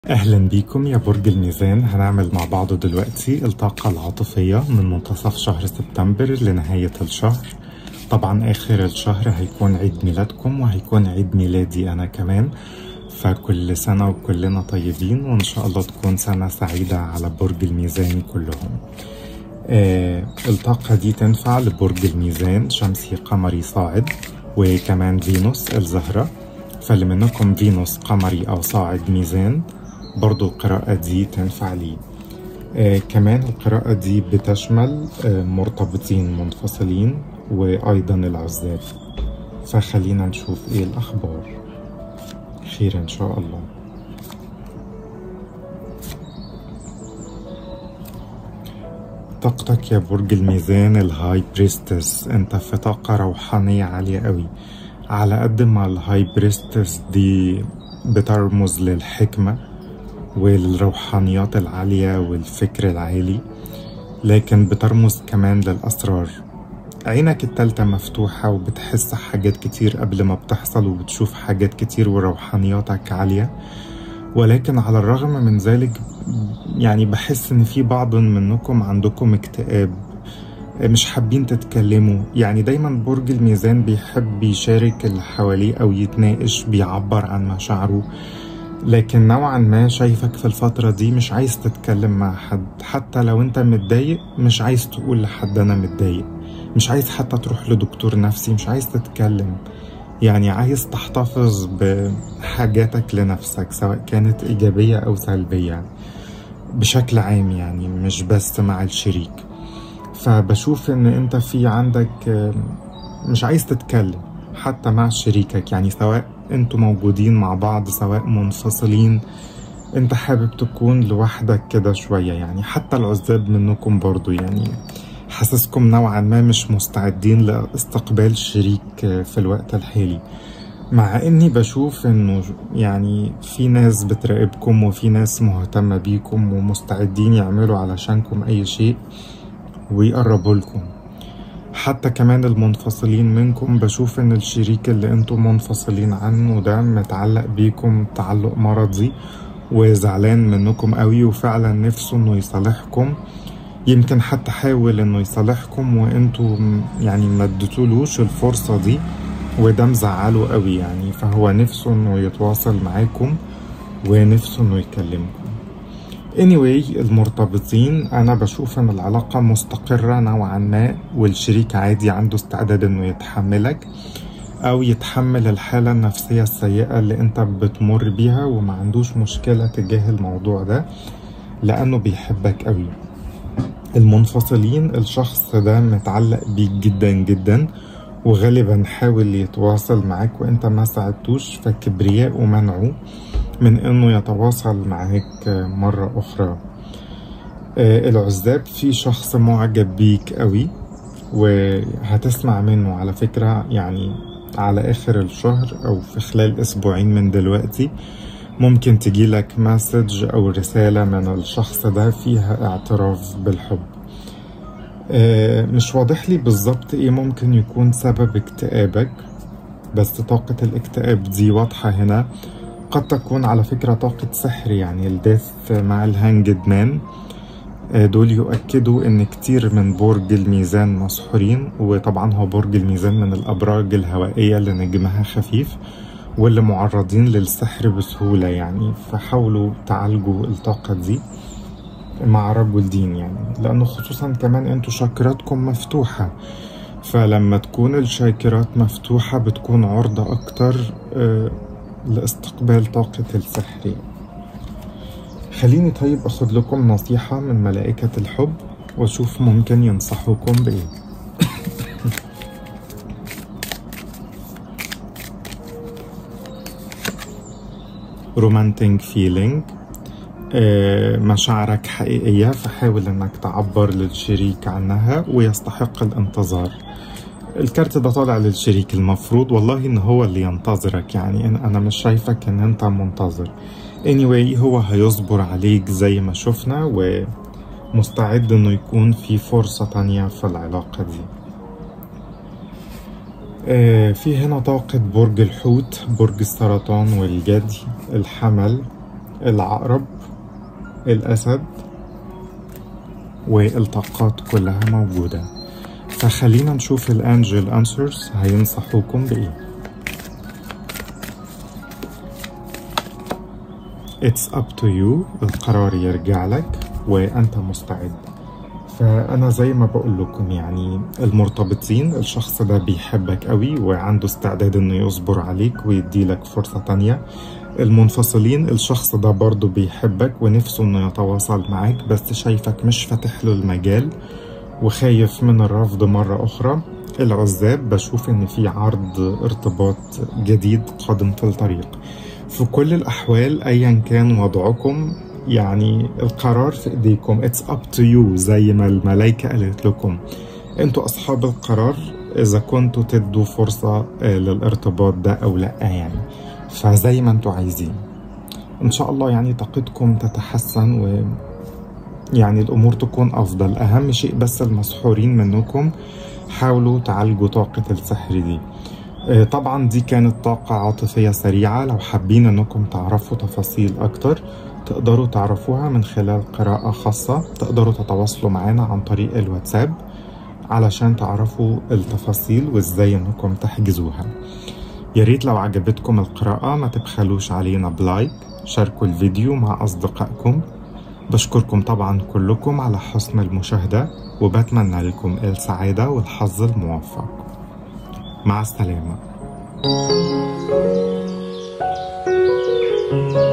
أهلا بيكم يا برج الميزان هنعمل مع بعض دلوقتي الطاقة العاطفية من منتصف شهر سبتمبر لنهاية الشهر طبعا آخر الشهر هيكون عيد ميلادكم وهيكون عيد ميلادي أنا كمان فكل سنة وكلنا طيبين وإن شاء الله تكون سنة سعيدة على برج الميزان كلهم آه الطاقة دي تنفع لبرج الميزان شمسي قمري صاعد وكمان فينوس الزهرة فاللي منكم فينوس قمري أو صاعد ميزان برضو القراءة دي تنفع لي آه كمان القراءة دي بتشمل آه مرتبطين منفصلين وأيضا العزاب فخلينا نشوف إيه الأخبار خير إن شاء الله طاقتك يا برج الميزان الهاي بريستس انت في طاقة روحانية عالية قوي على قد ما الهاي بريستس دي بترمز للحكمة والروحانيات العالية والفكر العالي لكن بترمز كمان للأسرار عينك التالتة مفتوحة وبتحس حاجات كتير قبل ما بتحصل وبتشوف حاجات كتير وروحانياتك عالية ولكن على الرغم من ذلك يعني بحس ان في بعض منكم عندكم اكتئاب مش حابين تتكلموا يعني دايما برج الميزان بيحب يشارك اللي حواليه او يتناقش بيعبر عن مشاعره لكن نوعا ما شايفك في الفترة دي مش عايز تتكلم مع حد حتى لو انت متضايق مش عايز تقول لحد انا متضايق مش عايز حتى تروح لدكتور نفسي مش عايز تتكلم يعني عايز تحتفظ بحاجاتك لنفسك سواء كانت إيجابية أو سلبية بشكل عام يعني مش بس مع الشريك فبشوف إن أنت في عندك مش عايز تتكلم حتى مع شريكك يعني سواء انتوا موجودين مع بعض سواء منفصلين انت حابب تكون لوحدك كده شوية يعني حتى العزاب منكم برضو يعني حاسسكم نوعا ما مش مستعدين لاستقبال شريك في الوقت الحالي مع اني بشوف انه يعني في ناس بتراقبكم وفي ناس مهتمة بيكم ومستعدين يعملوا علشانكم اي شيء ويقربوا لكم حتى كمان المنفصلين منكم بشوف ان الشريك اللي انتم منفصلين عنه ده متعلق بيكم تعلق مرضي وزعلان منكم قوي وفعلا نفسه انه يصالحكم يمكن حتى حاول انه يصالحكم وانتوا يعني ما اديتولوش الفرصة دي وده مزعله قوي يعني فهو نفسه انه يتواصل معاكم ونفسه انه يكلمكم anyway المرتبطين انا بشوف ان العلاقة مستقرة نوعا ما والشريك عادي عنده استعداد انه يتحملك او يتحمل الحالة النفسية السيئة اللي انت بتمر بيها وما عندوش مشكلة تجاه الموضوع ده لانه بيحبك قوي المنفصلين الشخص ده متعلق بيك جدا جدا وغالبا حاول يتواصل معاك وانت ما ساعدتوش فكبرياء ومنعه من انه يتواصل معاك مرة اخرى آه العزاب في شخص معجب بيك قوي وهتسمع منه على فكرة يعني على اخر الشهر او في خلال اسبوعين من دلوقتي ممكن تجيلك مسج او رسالة من الشخص ده فيها اعتراف بالحب آه مش واضح لي بالظبط ايه ممكن يكون سبب اكتئابك بس طاقة الاكتئاب دي واضحة هنا قد تكون على فكرة طاقة سحر يعني الديث مع الهانجد مان دول يؤكدوا ان كتير من برج الميزان مسحورين وطبعا هو برج الميزان من الابراج الهوائية اللي نجمها خفيف واللي معرضين للسحر بسهولة يعني فحاولوا تعالجوا الطاقة دي مع رجل دين يعني لأنه خصوصا كمان انتوا شاكراتكم مفتوحة فلما تكون الشاكرات مفتوحة بتكون عرضة أكتر آه لاستقبال طاقة السحر خليني طيب أخد لكم نصيحة من ملائكة الحب وأشوف ممكن ينصحوكم بإيه رومانتيك فيلينج مشاعرك حقيقية فحاول انك تعبر للشريك عنها ويستحق الانتظار الكارت ده طالع للشريك المفروض والله ان هو اللي ينتظرك يعني إن انا مش شايفك ان انت منتظر anyway هو هيصبر عليك زي ما شفنا ومستعد انه يكون في فرصة تانية في العلاقة دي آه في هنا طاقة برج الحوت برج السرطان والجدي الحمل العقرب الأسد والطاقات كلها موجودة فخلينا نشوف الانجل انسرز هينصحوكم بايه It's up to you القرار يرجع لك وانت مستعد فانا زي ما بقول لكم يعني المرتبطين الشخص ده بيحبك قوي وعنده استعداد انه يصبر عليك ويديلك فرصة تانية المنفصلين الشخص ده برضه بيحبك ونفسه انه يتواصل معاك بس شايفك مش فاتح له المجال وخايف من الرفض مرة أخرى العزاب بشوف إن في عرض ارتباط جديد قادم في الطريق في كل الأحوال أيا كان وضعكم يعني القرار في إيديكم It's up to you زي ما الملايكة قالت لكم انتوا أصحاب القرار إذا كنتوا تدوا فرصة للارتباط ده أو لأ يعني فزي ما انتوا عايزين إن شاء الله يعني طاقتكم تتحسن و يعني الأمور تكون أفضل أهم شيء بس المسحورين منكم حاولوا تعالجوا طاقة السحر دي طبعا دي كانت طاقة عاطفية سريعة لو حابين انكم تعرفوا تفاصيل اكتر تقدروا تعرفوها من خلال قراءة خاصة تقدروا تتواصلوا معنا عن طريق الواتساب علشان تعرفوا التفاصيل وازاي انكم تحجزوها ياريت لو عجبتكم القراءة ما تبخلوش علينا بلايك شاركوا الفيديو مع أصدقائكم بشكركم طبعا كلكم على حسن المشاهدة وبتمنى لكم السعادة والحظ الموفق مع السلامة